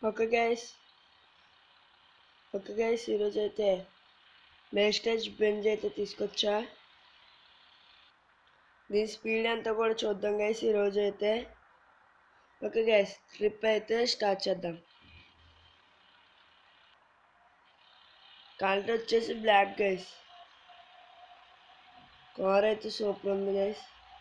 Okay guys okay guys ఈరోజు అయితే మేస్టేజ్ Benz అయితే తీసుకొచ్చా దీని స్పీడ్ అంతా కూడా చూద్దాం గైస్ ఈరోజు అయితే ఓకే గైస్ ట్రిప్ అయితే స్టార్ట్ చేద్దాం కలర్ వచ్చేసి బ్లాక్ గైస్ కార్ అయితే సూపర్ ఉంది గైస్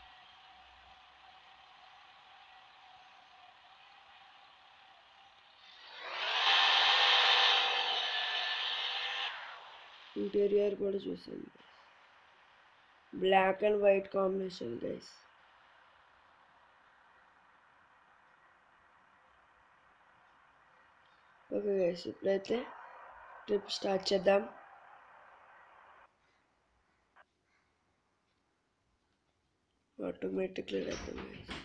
ఇంటీరియర్ కూడా చూసాను black and white combination guys okay guys ఇప్పుడైతే ట్రిప్ స్టార్ట్ చేద్దాం ఆటోమేటిక్లీ అవుతుంది గైస్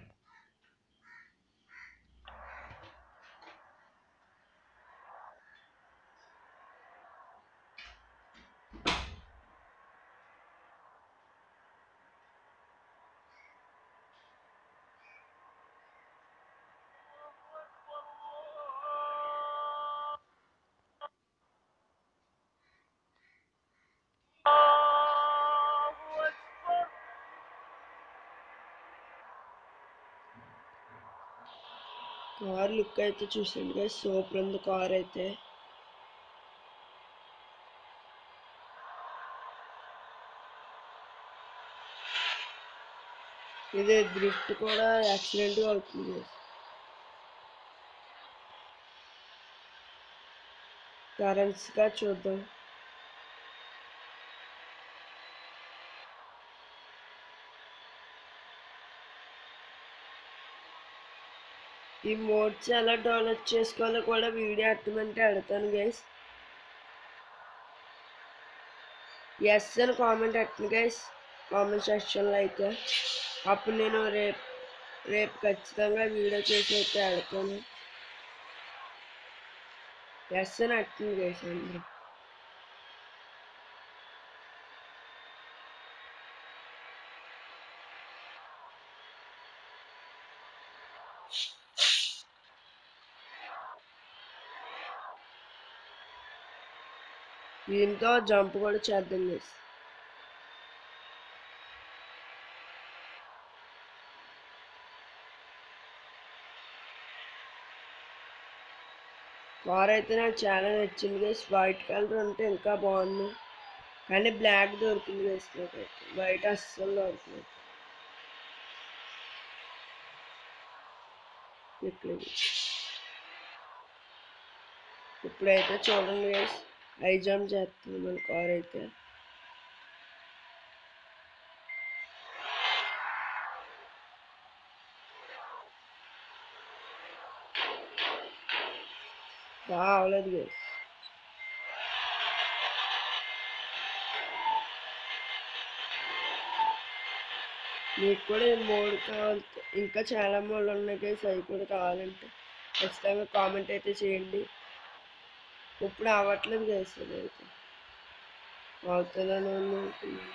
కార్ లుక్ అయితే చూసాను గైస్ సూపర్ ఉంది కార్ అయితే ఇది డ్రిఫ్ట్ కూడా యాక్సిడెంట్ అవుతుంది guys. కరెన్స్గా చూద్దాం ఈ మోడ్స్ ఎలా డెవలప్ చేసుకోవాలో కూడా వీడియో అట్టమంటే అడతాను గైస్ ఎస్ అని కామెంట్ అట్టను గైస్ కామెంట్ సెక్షన్లో అయితే అప్పుడు నేను రేపు రేపు ఖచ్చితంగా వీడియో చేసి అయితే అడతాను ఎస్ అని అట్టను గైస్ అందరూ దీంతో జంప్ కూడా చేద్దాం గైస్ కార్ అయితే నాకు చాలా నచ్చింది గైస్ వైట్ కలర్ ఉంటే ఇంకా బాగుంది కానీ బ్లాక్ దొరికింది గైస్ నాకైతే వైట్ అస్సలు దొరకలేదు ఇక్కడ ఇప్పుడైతే చూడండి గైస్ హై జంప్ చేస్తుంది మన కార్ అయితే బాగా అవలేదు గైస్ మీకు కూడా ఈ మోడ్ కావాలి ఇంకా చాలా మోడ్లు ఉన్నాయి గైస్ అవి కూడా కావాలంటే ఖచ్చితంగా కామెంట్ అయితే చేయండి ఇప్పుడు అవ్వట్లేదు గైస్ అయితే అవుతుందని అనుకుంటున్నాను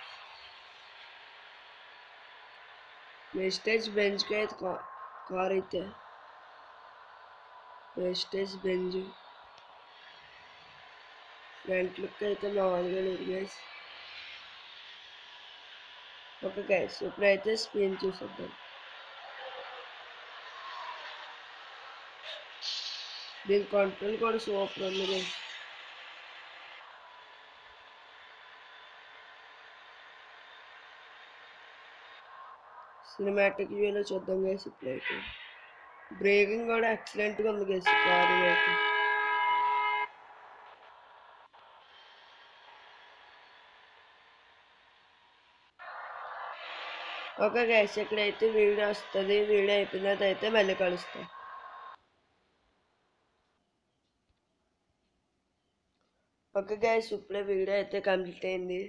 వెస్టేజ్ బెంచ్కి అయితే కా- కార్ అయితే వెస్టేజ్ బెంజ్ ఫ్రంట్ లుక్ అయితే మామూలుగా లేదు గైస్ ఓకే గైస్ ఇప్పుడైతే స్క్రీన్ చూసేద్దాం దీని కంట్రోల్ కూడా సూపర్ ఉంది గైస్ సినిమాటిక్ వ్యూలో చూద్దాం గైస్ ఇప్పుడైతే బ్రేకింగ్ కూడా ఎక్సలెంట్గా ఉంది గైస్ కారు అయితే ఓకే గైస్ ఇక్కడైతే వీడియో వస్తుంది వీడియో అయిపోయిన తర్వాత అయితే మళ్ళీ కలుస్తాం ఓకే గైస్ ఇప్పుడే వీడియో అయితే కంప్లీట్ అయింది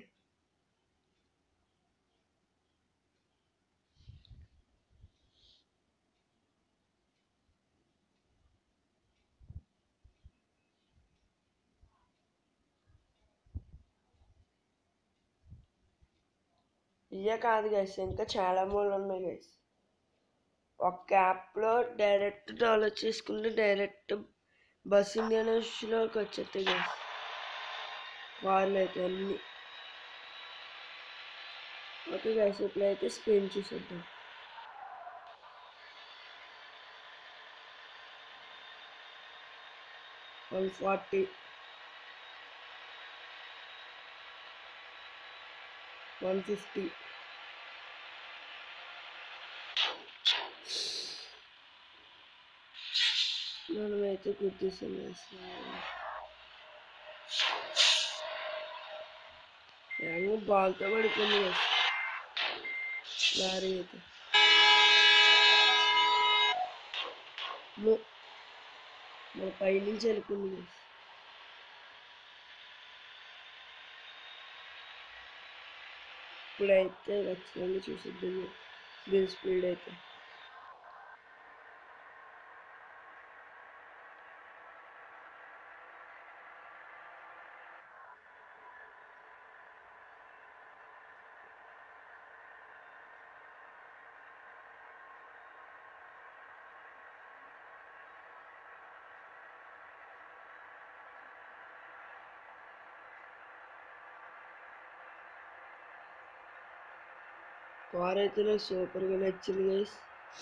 ఇవే కాదు గైస్ ఇంకా చాలా మూలు ఉన్నాయి గైస్ ఒక యాప్లో డైరెక్ట్ డౌన్లోడ్ చేసుకుంటే డైరెక్ట్ బస్ ఇండియన్స్లోకి వచ్చేస్తాయి గైస్ కార్లు అయితే అన్నీ ఓకే గైస్ ఇప్పుడైతే స్పెయిన్ చూసేద్దాం వన్ ఫార్టీ వన్ ఫిఫ్టీ మనమైతే గుర్తిస్తాం యాంగ్ బాల్తో పడిపోయింది guys. లారీ అయితే ము- మన పైనుంచి వెళ్ళిపోయింది guys. ఇప్పుడైతే ఖచ్చితంగా చూసిద్దాం దీని స్పీడ్ అయితే కార్ అయితే నాకు సూపర్గా నచ్చింది గైస్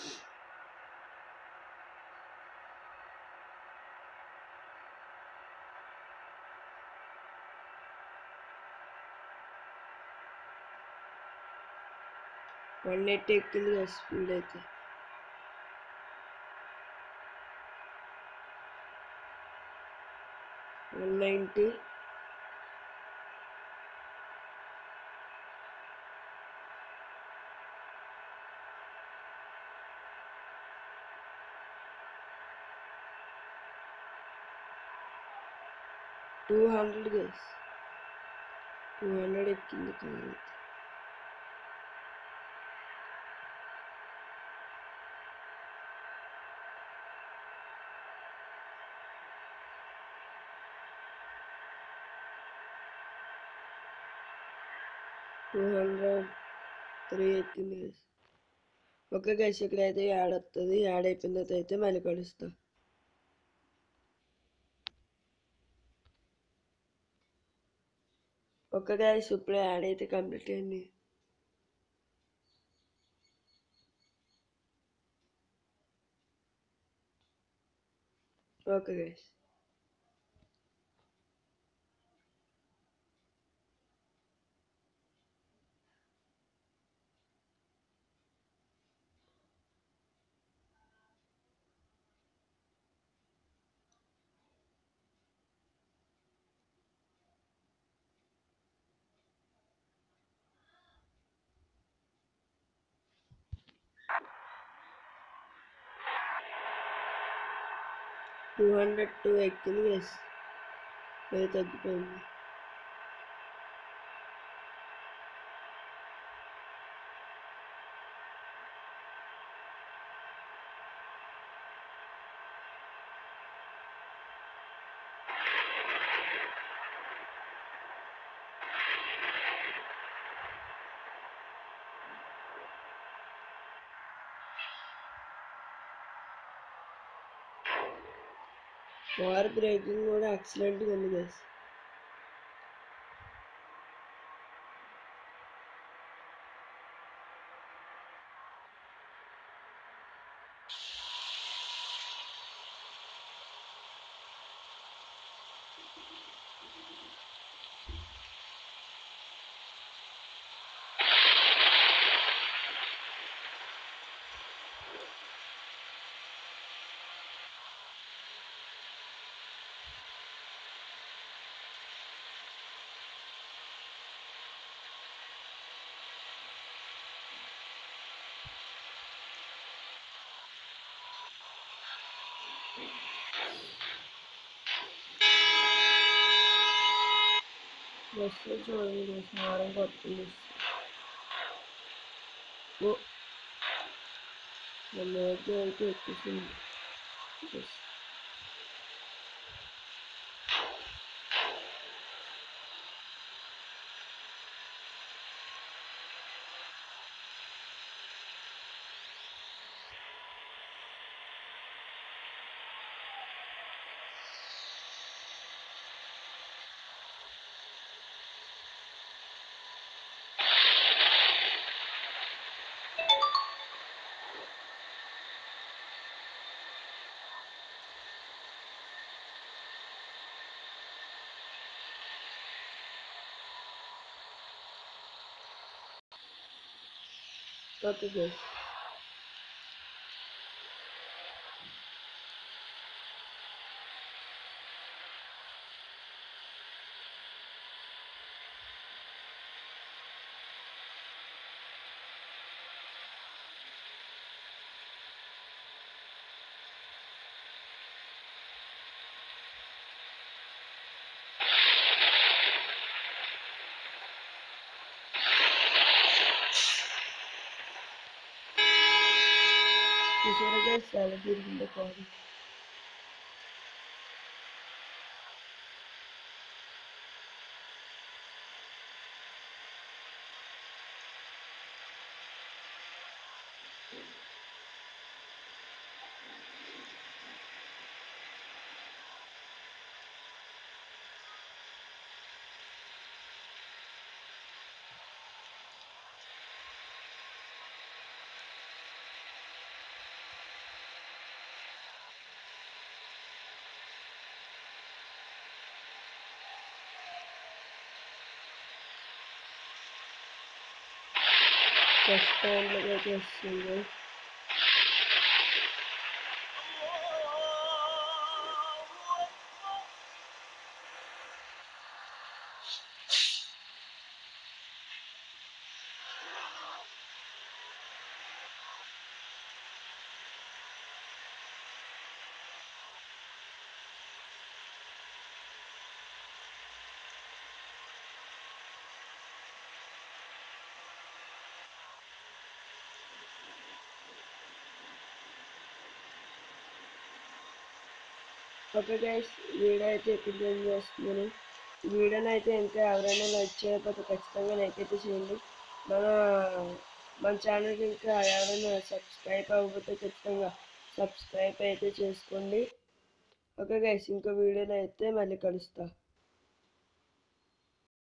వన్ ఎయిటీ ఎక్కింది కదా స్పీడ్ అయితే one ninety two hundred guys two hundred ఎక్కింది కార్ అయితే టూ హండ్రెడ్ త్రీ ఎక్కింది గైస్ ఓకే గైస్ ఇక్కడైతే యాడ్ వస్తుంది యాడ్ అయిపోయిన తర్వాత అయితే మళ్ళీ కలుస్తా ఓకే గైస్ ఇప్పుడే యాడ్ అయితే కంప్లీట్ అయింది okay guys two hundred two ఎక్కింది గైస్ అది తగ్గిపోయింది కార్ బ్రేకింగ్ కూడా ఎక్సలెంట్గా ఉంది గైస్ బస్సు చూడండి guys, హారం కొడుతుంది ఓ మన అయితే అయితే ఎక్కేసింది Yes. ఓకే గైస్ చూసారా గైస్ చాలా తిరిగిందో కాదు ఫస్ట్ టైంలో అయితే వస్తుంది ఓకే గైస్ వీడియో అయితే ఎప్పుడు ఎండ్ చేస్తున్నాను ఈ వీడియోని అయితే ఇంకా ఎవరైనా లైక్ చేయకపోతే ఖచ్చితంగా లైక్ అయితే చేయండి మన మన ఛానల్కి ఇంకా ఎవరైనా సబ్స్క్రైబ్ అవ్వకపోతే ఖచ్చితంగా సబ్స్క్రైబ్ అయితే చేసుకోండి ఓకే గైస్ ఇంకో వీడియోలో అయితే మళ్ళీ కలుస్తా